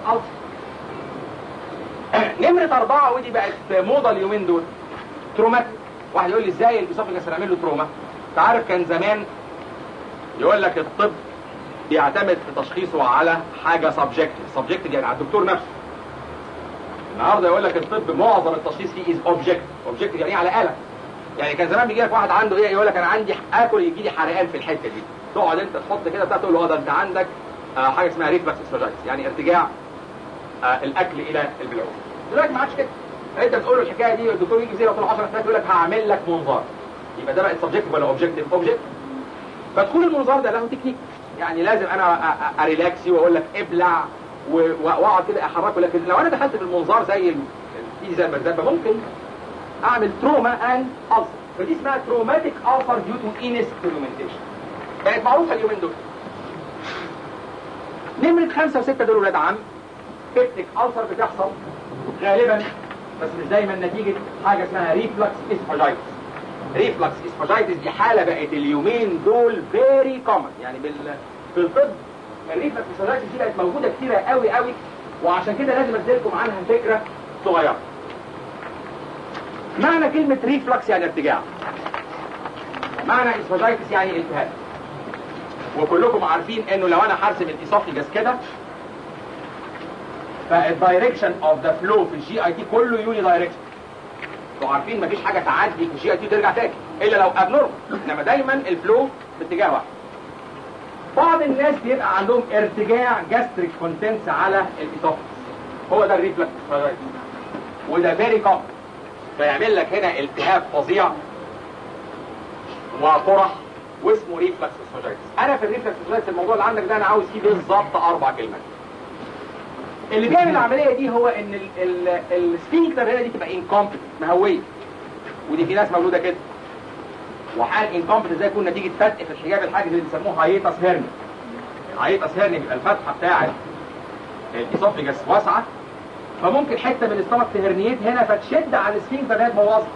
[SPEAKER 1] ألسر نمرة أربعة ودي بقت موضة اليومين دول تروماتيك واحد يقول لي ازاي الاسوفيجس هنعمل له تروما انت عارف كان زمان يقول لك الطب بيعتمد في تشخيصه على حاجة سبجكتيف سبجكتيف يعني على الدكتور نفسه النهارده يقول لك الطب معظم التشخيص فيه از اوبجكتيف اوبجكتيف يعني على آلة يعني كان زمان بيجي لك واحد عنده ايه يقول لك انا عندي اكل يجي لي حرقان في الحته دي تقعد انت تحط كده بتاع تقول له اه ده انت عندك آه حاجه اسمها ريفلكس اسفاجايتس يعني ارتجاع آه الاكل الى البلعوم دلوقتي ما عادش كده انت بتقول له الحكايه دي الدكتور يجي زي ما طول 10 سنوات يقول لك هعمل لك منظار يبقى ده بقت سبجكتيف ولا اوبجكتيف اوبجكتيف فدخول المنظار ده له تكنيك يعني لازم انا اريلاكسي واقول لك ابلع واقعد كده احركه لكن لو انا دخلت في المنظار زي ايدي زي المرزبه ممكن اعمل تروما اند ألسر فدي اسمها تروماتيك ألسر ديو تو انسترومنتيشن بقت معروفه اليومين دول نمرة خمسة وستة دول ولاد عم بيبتيك ألسر بتحصل غالبا بس مش دايما نتيجة حاجة اسمها ريفلكس اسفاجايتس ريفلكس اسفاجايتس دي حالة بقت اليومين دول فيري كومن يعني بال... في الطب الريفلكس اسفاجايتس دي بقت موجودة كتيرة قوي قوي وعشان كده لازم اديلكم عنها فكرة صغيرة معنى كلمة ريفلكس يعني ارتجاع معنى اسفاجايتس يعني التهاب وكلكم عارفين انه لو انا هرسم الاسوفيجاس كده فالدايركشن اوف ذا فلو في الجي اي تي كله يوني دايركشن انتوا عارفين مفيش حاجه تعدي في الجي اي تي وترجع تاني الا لو ابنورمال انما دايما الفلو باتجاه واحد بعض الناس بيبقى عندهم ارتجاع جاستريك كونتنس على الاسوفيجاس هو ده الريفلكس وده فيري كومن فيعمل لك هنا التهاب فظيع وقرح واسمه ريفلكس اسفاجايتس انا في الريفلكس اسفاجايتس الموضوع اللي عندك ده انا عاوز فيه بالظبط اربع كلمات اللي بيعمل العمليه دي هو ان السفينكتر هنا دي تبقى انكومبتنت مهويه ودي في ناس مولوده كده وحال انكومبتنت زي يكون نتيجه فتق في الحجاب الحاجز اللي بيسموه هايتاس هيرني الهايتاس هيرني بيبقى الفتحه بتاعه الاسوفيجاس واسعه فممكن حته من الاستمك تهرنيت هنا فتشد على السفينكتر ده تبوظها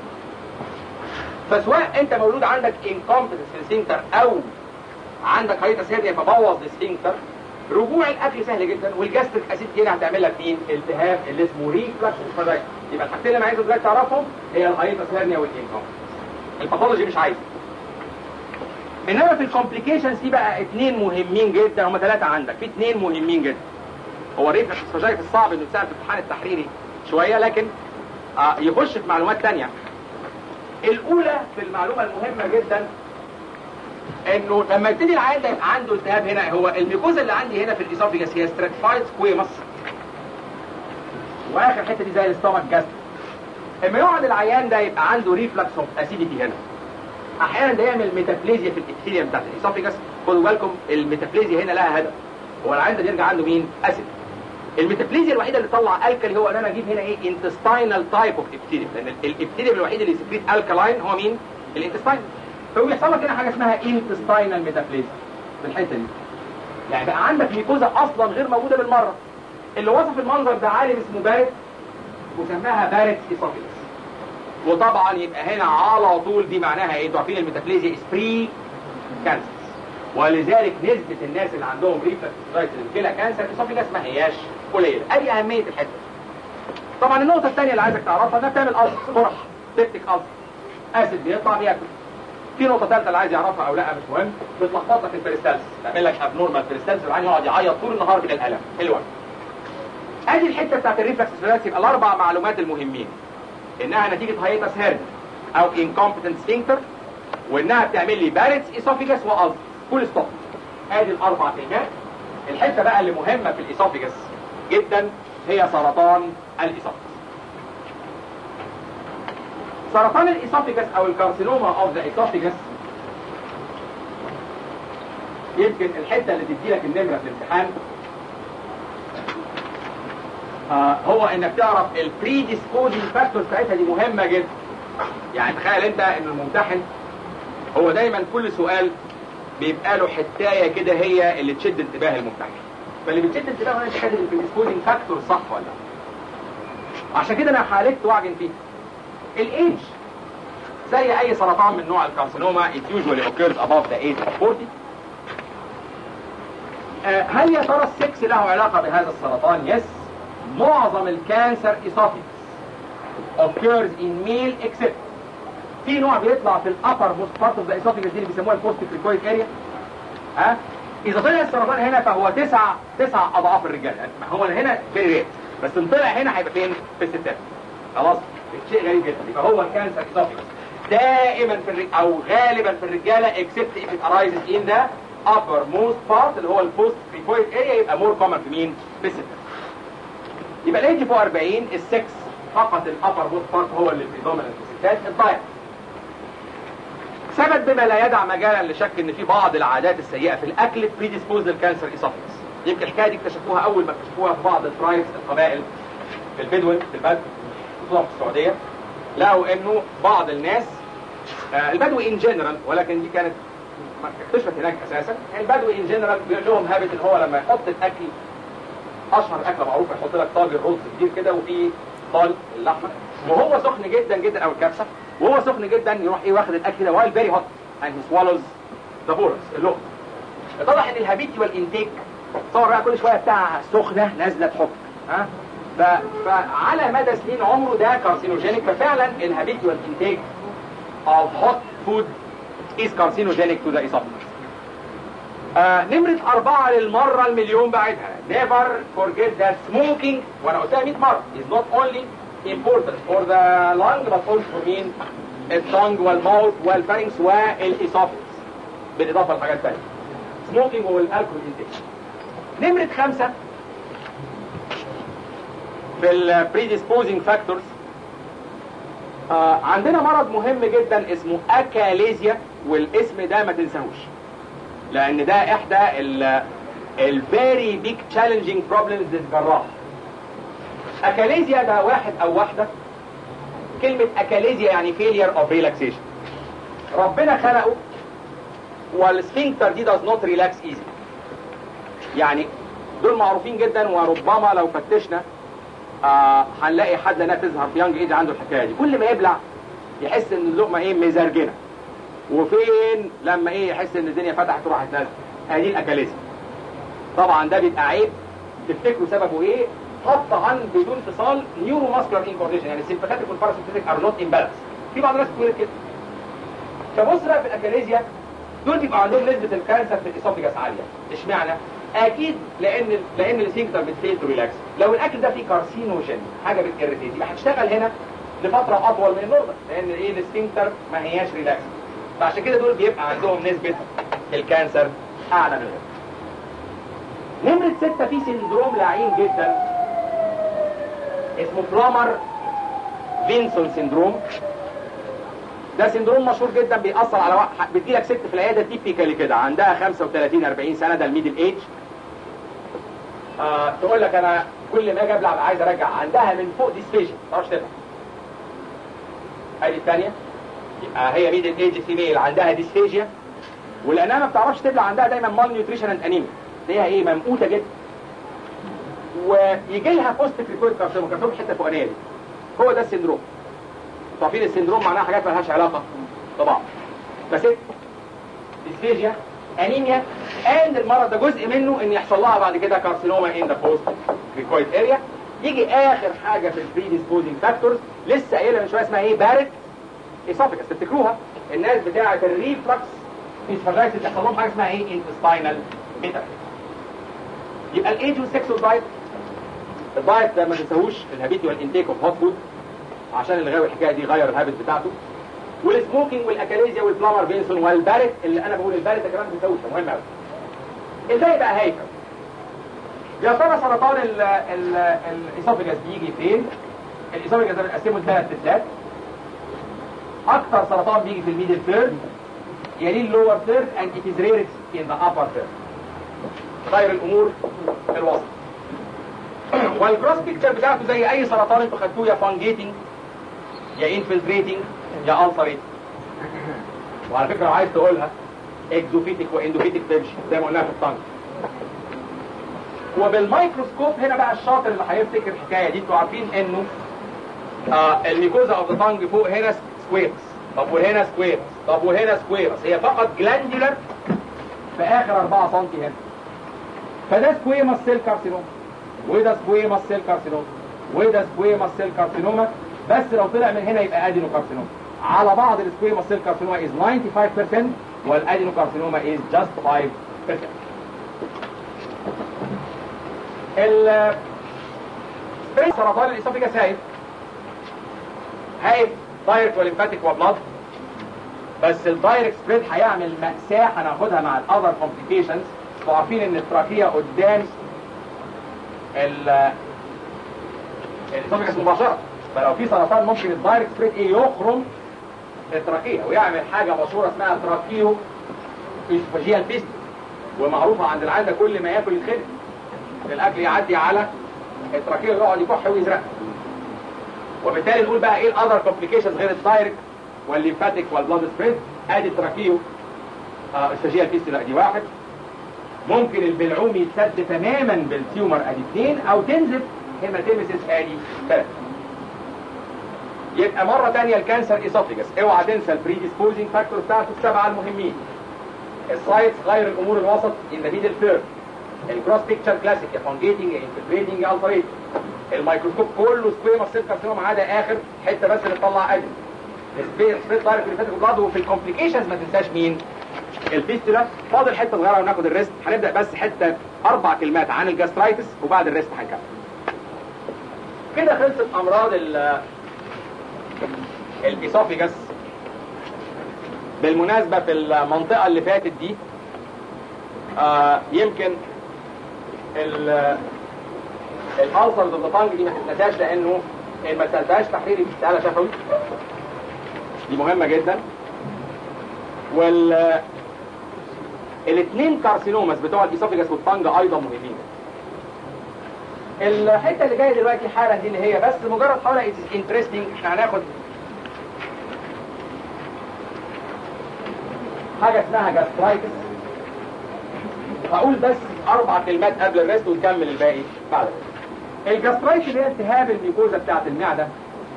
[SPEAKER 1] فسواء انت مولود عندك انكومبتنس في السفنكتر او عندك هايتاس هيرنيا فبوظ السفنكتر رجوع الاكل سهل جدا والجاستريك اسيد هنا هتعمل لك مين التهاب اللي اسمه ريفلكس اسفاجايتس يبقى الحاجتين اللي انا عايزه دلوقتي تعرفهم هي الهايتاس هيرنيا والانكومبتنس الباثولوجي مش عايزه انما في الكومبليكيشنز دي بقى اثنين مهمين جدا هم ثلاثه عندك في اثنين مهمين جدا هو الريفلكس اسفاجايتس صعب انه يتسال في الامتحان التحريري شويه لكن آه يخش في معلومات ثانيه الاولى في المعلومه المهمه جدا انه لما يبتدي العيان ده يبقى عنده التهاب هنا هو الميكوزا اللي عندي هنا في الاسوفيجاس هي ستراتيفايد سكويمس واخر حته دي زي الاستومك جاست اما يقعد العيان ده يبقى عنده ريفلكس اوف اسيديتي هنا احيانا ده يعمل ميتافليزيا في الابثيليوم بتاعت الاسوفيجاس خدوا بالكم الميتافليزيا هنا لها هدف هو العيان ده بيرجع عنده مين اسيد الميتافليزيا الوحيده اللي تطلع الكالي هو ان انا اجيب هنا ايه انتستاينال تايب اوف ابثيليوم لان الابثيليوم الوحيد اللي يسكريت الكالاين هو مين الانتستاين فبيحصل لك هنا حاجه اسمها انتستاينال ميتافليزيا في الحته دي يعني بقى عندك ميكوزا اصلا غير موجوده بالمره اللي وصف المنظر ده عالم اسمه بارت وسماها بارت اسوفيجاس وطبعا يبقى هنا على طول دي معناها ايه انتوا عارفين الميتافليزيا از بري كانسر ولذلك نسبة الناس اللي عندهم ريفلكس الكلى كانسر اسوفيجاس ما هياش قليلة ادي اهمية الحتة طبعا النقطة الثانية اللي عايزك تعرفها انها بتعمل ألسر قرح سيبتك ألسر اسيد بيطلع بياكل في نقطة ثالثة اللي عايز يعرفها او لا مش مهم بتلخبط لك البريستالس تعمل لك ابنورمال بريستالس والعين يقعد يعيط طول النهار من الالم حلوة ادي الحتة بتاعت الريفلكس اسوفيجاس يبقى الاربع معلومات المهمين انها نتيجة هايتس هيرن او انكومبتنت سفنكتر وانها بتعمل لي بارتس اسوفيجاس والسر فول ستوب ادي الاربع كلمات الحته بقى اللي مهمه في الاسوفيجاس جدا هي سرطان الاسوفيجاس سرطان الاسوفيجاس او الكارسينوما اوف ذا اسوفيجاس يمكن الحته اللي تدي لك النمره في الامتحان آه هو انك تعرف البري ديسبوزنج فاكتور بتاعتها دي مهمه جدا يعني تخيل انت ان الممتحن هو دايما كل سؤال بيبقى له حتايه كده هي اللي تشد انتباه الممتحن فاللي بتشد انتباهه هنا الحته اللي في الديسبوزنج فاكتور صح ولا لا عشان كده انا حالفت واعجن فيه الايدج زي اي سرطان من نوع الكارسينوما it usually occurs above the age of 40 آه هل يا ترى السكس له علاقة بهذا السرطان؟ يس معظم الكانسر اسوفيكس occurs in male except في نوع بيطلع في الابر موست بارت اوف ذا اسوفيجاس دي اللي بيسموها البوست كريكويد اريا ها اذا طلع السرطان هنا فهو تسع تسع اضعاف الرجال يعني هو هنا فيري ريت بس ان طلع هنا هيبقى فين في الستات خلاص شيء غريب جدا يبقى هو الكانسر اسوفيجاس دائما في الرجال او غالبا في الرجاله except if it arises in the upper most part اللي هو البوست كريكويد اريا يبقى مور كومن في مين في الستات يبقى الايدج فوق 40 السكس فقط الابر موست بارت هو اللي بريدوميننت في الستات الدايت ثبت بما لا يدع مجالا لشك ان في بعض العادات السيئه في الاكل بريديسبوز للكانسر اسوفيجس يمكن الحكايه دي اكتشفوها اول ما اكتشفوها في بعض الترايبس القبائل في البدون في البدو خصوصا في السعوديه لقوا انه بعض الناس آه، البدوي ان جنرال ولكن دي كانت اكتشفت هناك اساسا البدوي ان جنرال بيقول لهم هابت ان هو لما يحط الاكل اشهر اكله معروفه يحط لك طاجن رز كبير كده وفيه طال اللحمه وهو سخن جدا جدا او الكبسه وهو سخن جدا يروح ايه واخد الاكل ده وايل فيري هوت and he swallows the bolus اللقمه اتضح ان الهابيتي والانتيك تصور بقى كل شويه بتاع سخنه نازله تحط ها ف... فعلى مدى سنين عمره ده كارسينوجينيك ففعلا الهابيتي والانتيك of hot food is carcinogenic to the esophagus. آه نمرة أربعة للمرة المليون بعدها never forget that smoking وأنا قلتها 100 مرة is not only important for the lung but also for mean الtongue والماوث والفارنكس والإسوفيكس بالإضافة لحاجات تانية smoking والألكول intake نمرة خمسة في ال predisposing factors آه عندنا مرض مهم جدا اسمه اكاليزيا والاسم ده ما تنساهوش لان ده احدى ال الفيري بيج تشالنجينج بروبلمز للجراح اكاليزيا ده واحد او واحده كلمة اكاليزيا يعني failure of relaxation ربنا خلقه والسفنكتر دي does not relax easy يعني دول معروفين جدا وربما لو فتشنا آه هنلاقي حد لنا تظهر في يانج ايج عنده الحكايه دي كل ما يبلع يحس ان اللقمه ايه مزرجنه وفين لما ايه يحس ان الدنيا فتحت تروح تنزل ادي الاكاليزم طبعا ده بيبقى عيب تفتكروا سببه ايه قطعا بدون اتصال نيورو ماسكولار انكورديشن يعني السيمباثيك والباراسيمباثيك ار نوت امبالانس في بعض الناس بتقول كده فبص بقى في الاكاليزيا دول بيبقى عندهم نسبه الكانسر في الاسوفيجاس عاليه اشمعنى اكيد لان لان السينكتر بتفيل تو ريلاكس لو الاكل ده فيه كارسينوجين حاجه بتirritate يبقى هتشتغل هنا لفتره اطول من النورمال لان ايه السينكتر ما هياش ريلاكس فعشان كده دول بيبقى عندهم نسبه الكانسر اعلى من غيرهم نمرة ستة في سندروم لعين جدا اسمه بلامر فينسون سندروم ده سندروم مشهور جدا بيأثر على واحد بتجيلك ست في العياده تيبيكالي كده عندها 35 40 سنه ده الميدل ايج آه تقول لك انا كل ما اجي ابلع عايز ارجع عندها من فوق ديسفيجن ما تعرفش تبلع ادي الثانيه يبقى هي ميدل ايج فيميل عندها ديسفيجيا ولانها ما بتعرفش تبلع عندها دايما مال نيوتريشن اند انيميا تلاقيها ايه ممقوته جدا ويجي لها بوست كريكويد كارسينوما كارسينوما الحته الفوقانيه دي هو ده السندروم عارفين السندروم معناها حاجات مالهاش علاقه طبعا فست ديسفيجيا انيميا اند المرض ده جزء منه ان يحصل لها بعد كده كارسينوما ان ذا بوست كريكويد اريا يجي اخر حاجه في البري ديسبوزنج فاكتورز لسه قايلها من شويه اسمها ايه بارت اسوفيكس تفتكروها الناس بتاعه الريفلكس اسفاجايتس بيحصل لهم حاجه اسمها ايه انتستاينال بيتا يبقى الايج والسكس والدايت الدايت ده ما تنساهوش الهابيتي والانتيك اوف هوت فود عشان اللي غاوي الحكايه دي غير الهابت بتاعته والسموكينج والاكاليزيا والبلامر فينسون والبارت اللي انا بقول البارت ده كمان بيسوي مهم قوي ازاي بقى هيكل يا ترى سرطان الاسوفيجاس بيجي فين الاسوفيجاس ده بنقسمه لثلاث تسات اكثر سرطان بيجي في الميدل ثيرد يليه اللور ثيرد اند ات از ريرست ان ذا ابر ثيرد خير الامور في الوسط والجروس بيكتشر بتاعته زي اي سرطان انتوا خدتوه يا فانجيتنج يا انفلتريتنج يا الفريتنج وعلى فكره لو عايز تقولها اكزوفيتك واندوفيتك تمشي زي ما قلناها في الطنج وبالميكروسكوب هنا بقى الشاطر اللي هيفتكر الحكايه دي انتوا عارفين انه آه الميكوزا اوف ذا تانج فوق هنا سكويرز طب وهنا سكويرز طب وهنا سكويرز هي فقط جلاندولار في اخر 4 سم هنا فده سكويماس سيل كارسينوما وده سكويماس سيل كارسينوما وده سكويماس سيل كارسينوما بس لو طلع من هنا يبقى ادينو كارسينوما على بعض السكويماس سيل كارسينوما از 95% والادينو كارسينوما از جاست 5% ال سرطان الاسوفيجاس هايف هايف دايركت والليمفاتيك وبلاد بس الدايركت سبريد هيعمل مأساة هناخدها مع الاذر كومبليكيشنز وعارفين ان التراكية قدام ال الاسوفيجاس مباشرة فلو في سرطان ممكن الدايركت سبريد ايه يخرم التراكية ويعمل حاجة مشهورة اسمها تراكيو اسفاجيال بيست ومعروفة عند العادة كل ما ياكل يتخنق الاكل يعدي على التراكية يقعد يكح ويزرق وبالتالي نقول بقى ايه الاذر كومبليكيشنز غير الدايركت والليمفاتيك والبلاد سبريد ادي تراكيو آه استاجيال فيستولا دي واحد ممكن البلعوم يتسد تماما بالتيومر ادي اثنين او تنزف هيماتيمسيس ادي ثلاثة يبقى مرة تانية الكانسر اسوفيجس اوعى تنسى البريديسبوزنج فاكتور بتاعته السبعة المهمين السايتس غير الامور الوسط ان ذا ميدل ثيرد الكروس بيكتشر كلاسيك يا فونجيتنج يا انفلتريتنج يا الفريت الميكروسكوب كله سكويموس سيل كارسينوم ما عدا اخر حته بس اللي تطلع ادم سبيس سبيس دايركت اللي فاتت بلاد وفي الكومبليكيشنز ما تنساش مين الفيستولا فاضل حته صغيره وناخد الريست هنبدا بس حته اربع كلمات عن الجاسترايتس وبعد الريست هنكمل كده خلصت امراض ال الاسوفيجاس بالمناسبة في المنطقة اللي فاتت دي آه يمكن ال الالسرز اوف ذا دي ما تتنساش لانه ان ما سالتهاش تحريري بتسالها شفوي دي مهمة جدا وال الاثنين كارسينوماس بتوع الاسوفيجاس والطنج ايضا مهمين الحته اللي جايه دلوقتي حالا دي اللي هي بس مجرد حاله انترستنج احنا هناخد حاجه اسمها جاسترايتس هقول بس اربع كلمات قبل الريست ونكمل الباقي بعد الجاسترايتس اللي هي التهاب الميكوزا بتاعت المعده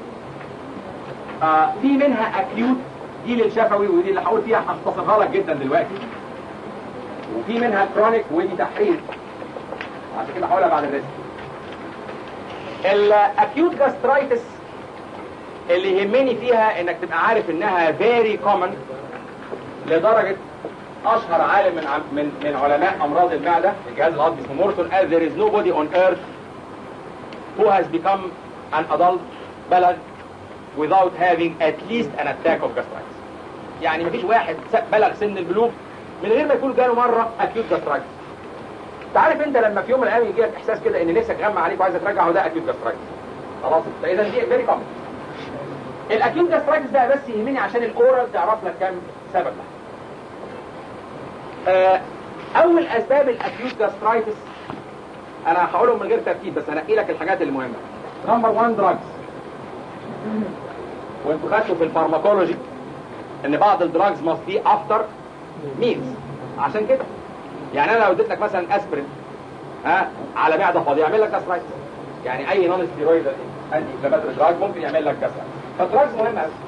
[SPEAKER 1] آه في منها اكيوت دي للشفوي ودي اللي هقول فيها هختصرها لك جدا دلوقتي وفي منها كرونيك ودي تحرير عشان كده هقولها بعد الريست الاكيوت جاسترايتس اللي يهمني فيها انك تبقى عارف انها فيري كومن لدرجة اشهر عالم من عم من من علماء امراض المعدة الجهاز الهضمي اسمه مورتون قال there is nobody on earth who has become an adult بلغ without having at least an attack of gastritis يعني مفيش واحد بلغ سن البلوغ من غير ما يكون جاله مرة acute gastritis تعرف انت لما في يوم من الايام يجي لك احساس كده ان نفسك غمى عليك وعايز ترجع هو ده اكيوت جاسترايتس خلاص فاذا دي فيري كومن الاكيوت جاسترايتس ده بس يهمني عشان الاورال تعرف لك كام سبب لها آه اول اسباب الاكيوت جاسترايتس انا هقولهم من غير ترتيب بس هنقي لك الحاجات المهمه نمبر 1 دراجز وانتوا خدتوا في الفارماكولوجي ان بعض الدراجز ماست بي افتر ميلز عشان كده يعني انا لو اديت لك مثلا اسبرين ها على معده فاضيه يعمل لك جاسترايتس يعني اي نون ستيرويد انتي انفلاماتوري دراج ممكن يعمل لك جاسترايتس فالدراجز مهمه قوي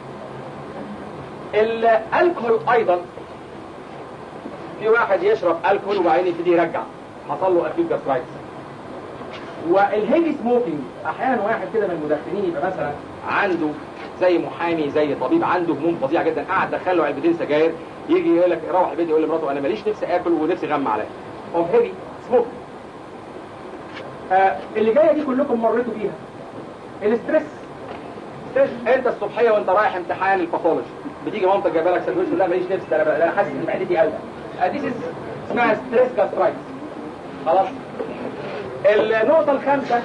[SPEAKER 1] الالكهول ايضا في واحد يشرب الكحول وبعدين يبتدي يرجع حصل له اكيد جاسترايتس والهيفي سموكينج احيانا واحد كده من المدخنين يبقى مثلا عنده زي محامي زي طبيب عنده هموم فظيعه جدا قاعد دخل له علبتين سجاير يجي يقول لك يروح البيت يقول لمراته انا ماليش نفسي اكل ونفسي غم عليا اوف هيفي سموك آه اللي جايه دي كلكم مريتوا بيها الاسترس انت الصبحيه وانت رايح امتحان الباثولوجي بتيجي مامتك جايبه لك سندوتش لا ماليش نفسي انا انا حاسس ان معدتي قلقه دي اسمها ستريس جاسترايتس خلاص النقطه الخامسه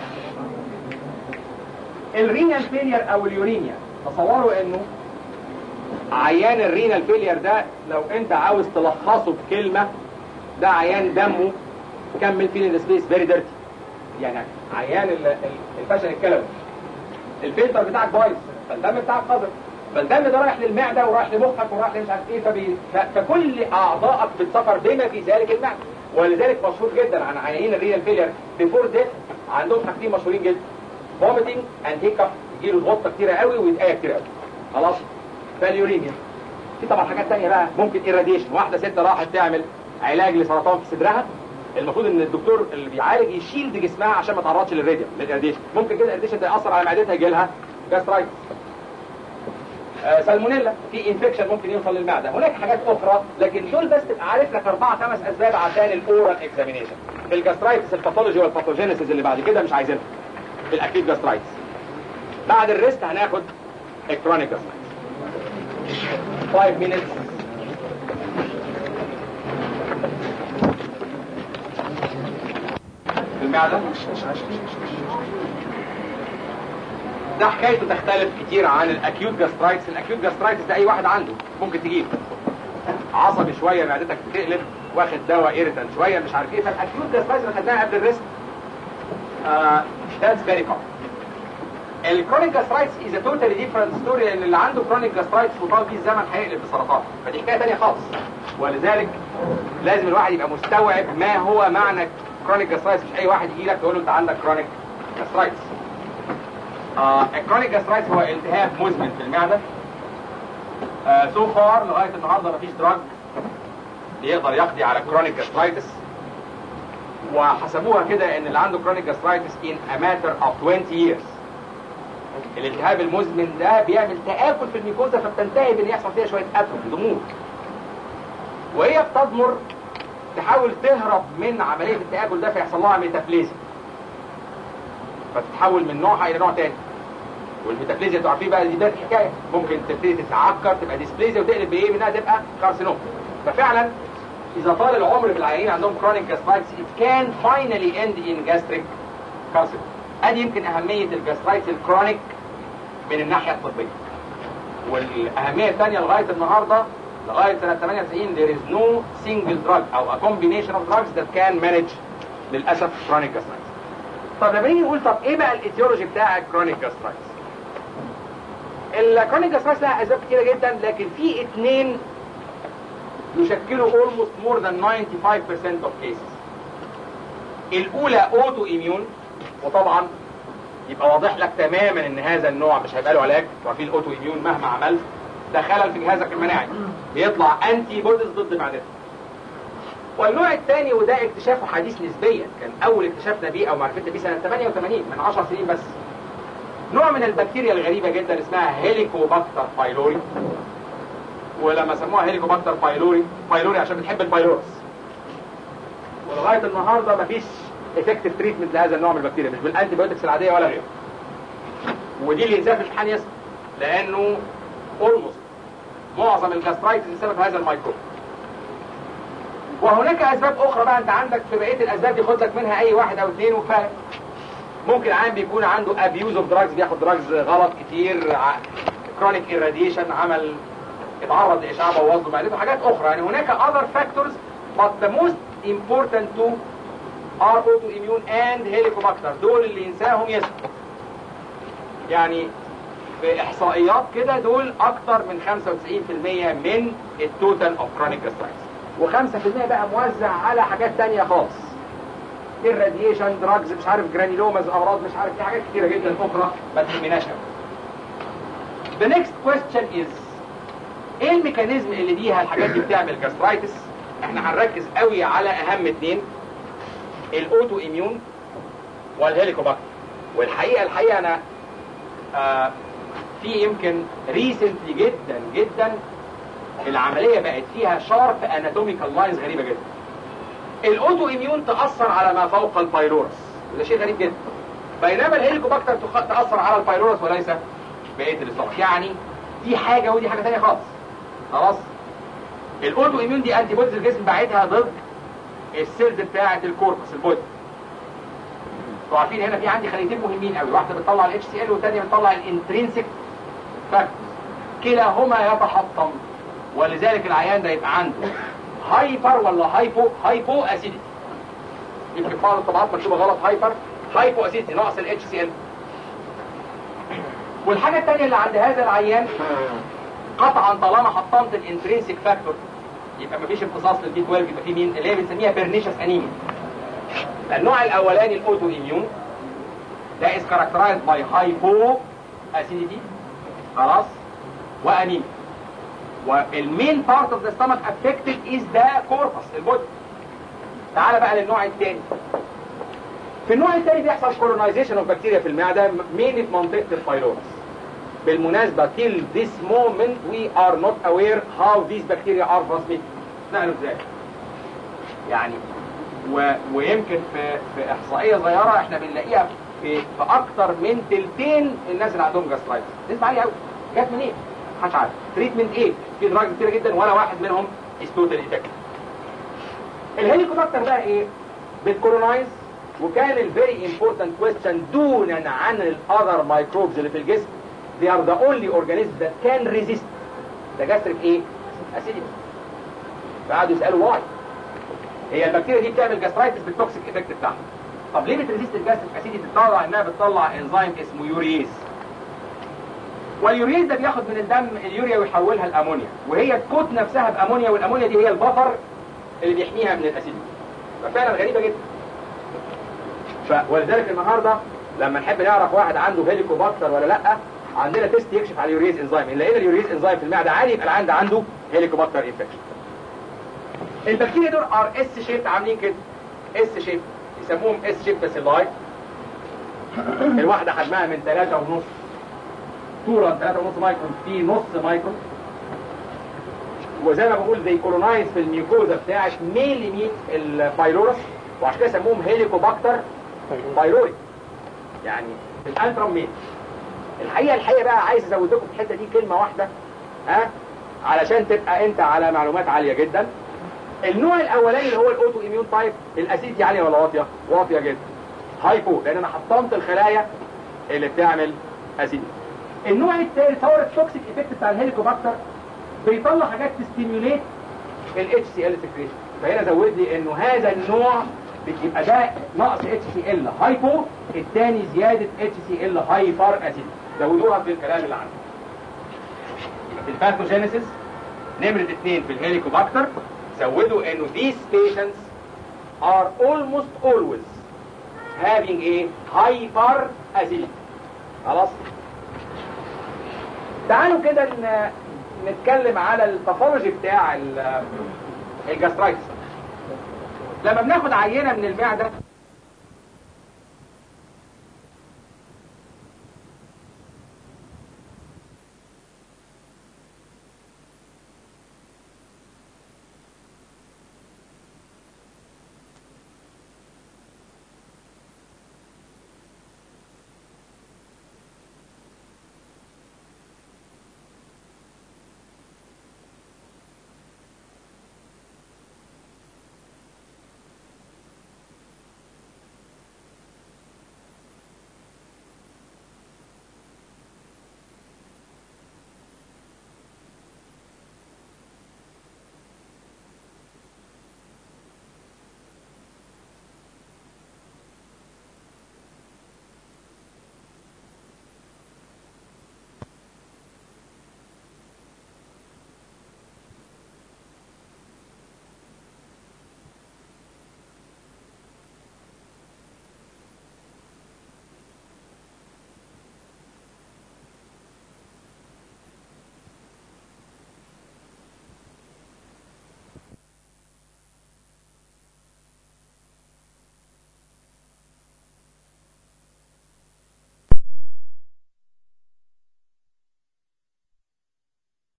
[SPEAKER 1] الرينال فيلير او اليورينيا تصوروا انه عيان الرينال فيلير ده لو انت عاوز تلخصه بكلمه ده عيان دمه كمل فيلين سبيس فيري ديرتي يعني عيان الفشل الكلوي الفلتر بتاعك بايظ فالدم بتاعك قذر فالدم ده رايح للمعده ورايح لمخك ورايح لمش عارف ايه فبي... ف... فكل اعضائك بتسفر بما في ذلك المعده ولذلك مشهور جدا عن عيانين الرينال فيلير بيفور ديث عندهم حاجتين مشهورين جدا فوميتنج اند هيكب يجيله غطه كتيره قوي ويتقايا كتير قوي خلاص فاليورينيا في طبعا حاجات تانية بقى ممكن ايراديشن واحده ست راحت تعمل علاج لسرطان في صدرها المفروض ان الدكتور اللي بيعالج يشيل جسمها عشان ما تعرضش للراديوم للإيراديشن ممكن كده الإيراديشن ده ياثر على معدتها يجي لها جاسترايتس آه سالمونيلا في انفكشن ممكن يوصل للمعده هناك حاجات اخرى لكن دول بس تبقى عارف لك اربعه خمس اسباب عشان الاورال اكزامينيشن الجاسترايتس الباثولوجي والباثوجينيسيس اللي بعد كده مش عايزينها في الاكيد جاسترايتس بعد الريست هناخد الكرونيك جاسترايتس 5 minutes في المعدة ده حكايته تختلف كتير عن الاكيوت جاسترايتس الاكيوت جاسترايتس ده اي واحد عنده ممكن تجيب عصبي شويه معدتك بتقلب واخد دواء ايريتان شويه مش عارف ايه فالاكيوت جاسترايتس اللي خدناها قبل الريست ذاتس فيري كومن الكرونيك جاسترايتس از ا توتالي ديفرنت ستوري لان اللي عنده كرونيك جاسترايتس وطال بيه الزمن هيقلب بسرطان فدي حكايه ثانيه خالص ولذلك لازم الواحد يبقى مستوعب ما هو معنى كرونيك جاسترايتس مش اي واحد يجي لك تقول له انت عندك كرونيك جاسترايتس آه الكرونيك جاسترايتس هو التهاب مزمن في المعده سو فار لغايه النهارده مفيش دراج يقدر يقضي على كرونيك جاسترايتس وحسبوها كده ان اللي عنده كرونيك جاسترايتس in a matter of 20 years الالتهاب المزمن ده بيعمل تآكل في الميكوزا فبتنتهي بان يحصل فيها شويه اتروفي ضمور وهي بتضمر تحاول تهرب من عمليه التآكل ده فيحصل لها ميتافليزيا فتتحول من نوعها الى نوع تاني والميتافليزيا انتوا عارفين بقى دي ده الحكايه ممكن تبتدي تتعكر تبقى ديسبليزيا وتقلب بايه منها تبقى كارسينوم ففعلا اذا طال العمر بالعيانين عندهم كرونيك جاسترايتس it can finally end in gastric carcinoma ادي يمكن اهميه الجاسترايتس الكرونيك من الناحيه الطبيه والاهميه الثانيه لغايه النهارده لغايه سنه 98 there is no single drug او a combination of drugs that can manage للاسف chronic gastritis طب لما نيجي نقول طب ايه بقى الايتيولوجي بتاع الكرونيك جاسترايتس الكرونيك جاسترايتس لها اسباب كتيره جدا لكن في اثنين يشكلوا almost more than 95% of cases الاولى اوتو اميون وطبعا يبقى واضح لك تماما ان هذا النوع مش هيبقى له علاج وعارفين الاوتو اميون مهما عملت ده خلل في جهازك المناعي بيطلع انتي بوديز ضد معدتك والنوع الثاني وده اكتشافه حديث نسبيا كان اول اكتشافنا بيه او معرفتنا بيه سنه 88 من 10 سنين بس نوع من البكتيريا الغريبه جدا اسمها هيليكوباكتر بايلوري ولما سموها هيليكوباكتر بايلوري بايلوري عشان بتحب البايلورس ولغايه النهارده مفيش افكتيف تريتمنت لهذا النوع من البكتيريا مش بالانتي بايوتكس العاديه ولا غيره ودي اللي ينساها في الامتحان يسمع لانه اولموست معظم الجاسترايتس بسبب هذا الميكروب وهناك اسباب اخرى بقى انت عندك في بقيه الاسباب دي خد لك منها اي واحد او اثنين وكفايه ممكن عام بيكون عنده ابيوز اوف دراجز بياخد دراجز غلط كتير كرونيك ايراديشن عمل اتعرض لاشعاع بوظ له معدته حاجات اخرى يعني هناك other factors but the most important two are autoimmune and helicobacter دول اللي ينساهم يسكت يعني في احصائيات كده دول اكتر من 95% من التوتال اوف كرونيك جاسترايتس و5% بقى موزع على حاجات تانية خالص الراديشن دراجز مش عارف جرانيلوماز امراض مش عارف في حاجات كتيره جدا اخرى ما تهمناش قوي The next question is ايه الميكانيزم اللي بيها الحاجات دي بتعمل جاسترايتس احنا هنركز قوي على اهم اتنين الاوتو اميون والهيليكوباكتر والحقيقه الحقيقه انا آه في يمكن ريسنتلي جدا جدا العمليه بقت فيها شارب اناتوميكال لاينز غريبه جدا الاوتو اميون تاثر على ما فوق البايلورس وده شيء غريب جدا بينما الهيليكوباكتر تاثر على البايلورس وليس بقيه الاستومك يعني دي حاجه ودي حاجه ثانيه خالص خلاص الاوتو اميون دي انتي بوديز الجسم باعتها ضد السيلز بتاعه الكوربس البودي انتوا عارفين هنا في عندي خليتين مهمين قوي واحده بتطلع الاتش سي ال والثانيه بتطلع الانترنسيك فاكتورز كلاهما يتحطم ولذلك العيان ده يبقى عنده هايبر ولا هايبو هايبو اسيديتي يمكن في بعض الطبعات مكتوبه غلط هايبر هايبو اسيديتي ناقص الاتش سي ال والحاجه الثانيه اللي عند هذا العيان قطعا طالما حطمت الانترنسيك فاكتور يبقى مفيش امتصاص للبي 12 يبقى في مين اللي هي بنسميها بيرنيشس انيميا النوع الاولاني الاوتو اميون ده از كاركترايزد باي هايبو اسيديتي خلاص وانيميا والمين بارت اوف ذا ستمك افكتد از ذا كوربس البودي تعال بقى للنوع الثاني في النوع الثاني بيحصل كولونايزيشن اوف بكتيريا في المعده مين في منطقه البايلورس بالمناسبه till this moment we are not aware how these bacteria are transmitted نعرف ازاي يعني و... ويمكن في في احصائيه صغيره احنا بنلاقيها في في اكتر من تلتين الناس اللي عندهم جاسترايتس نسبه عاليه قوي جت منين؟ إيه؟ محدش عارف تريتمنت ايه؟ في دراج كتير جدا ولا واحد منهم از توتال افكتيف الهيليكوباكتر بقى ايه؟ بتكولونايز وكان الفيري امبورتنت كويستشن دونا عن الاذر مايكروبز اللي في الجسم they are the only organisms that can resist the gastric ايه؟ acidity فقعدوا يسالوا واي هي البكتيريا دي بتعمل جاسترايتس بالتوكسيك افكت بتاعها طب ليه بتريزيست الجاستريك اسيدي بتطلع انها بتطلع انزيم اسمه يوريز واليوريز ده بياخد من الدم اليوريا ويحولها لامونيا وهي تكوت نفسها بامونيا والامونيا دي هي البفر اللي بيحميها من الاسيد ففعلا غريبه جدا ف... ولذلك النهارده لما نحب نعرف واحد عنده هيليكوباكتر ولا لا عندنا تيست يكشف على اليوريز انزيم ان لقينا اليوريز انزيم في المعده عالي يبقى العند عنده هيليكوباكتر انفكشن البكتيريا دول ار اس شيب عاملين كده اس شيب يسموهم اس شيب باسيلاي الواحده حجمها من 3 ونص طولا 3 ونص مايكرون في نص مايكرون وزي ما بقول زي كولونايز في الميوكوزا بتاعت ميليميت البايلورس وعشان كده سموهم هيليكوباكتر بايلوري يعني الانترم ميل الحقيقه الحقيقه بقى عايز ازود لكم في الحته دي كلمه واحده ها علشان تبقى انت على معلومات عاليه جدا النوع الاولاني اللي هو الاوتو اميون تايب الاسيدي عاليه ولا واطيه واطيه جدا هايبو لان انا حطمت الخلايا اللي بتعمل اسيدي النوع الثالث هو التوكسيك ايفكت بتاع الهيليكوباكتر بيطلع حاجات تستيميوليت الاتش سي ال سكريشن فهنا زود لي انه هذا النوع بيبقى ده نقص اتش سي ال هايبو الثاني زياده اتش سي ال هايبر اسيد زودوها في الكلام اللي عندي في الباثوجينيسيس نمرة اثنين في الهيليكوباكتر زودوا انه these patients are almost always having a hyper acidity خلاص تعالوا كده ن- نتكلم على الباثولوجي بتاع ال- الجاسترايتس لما بناخد عينه من المعده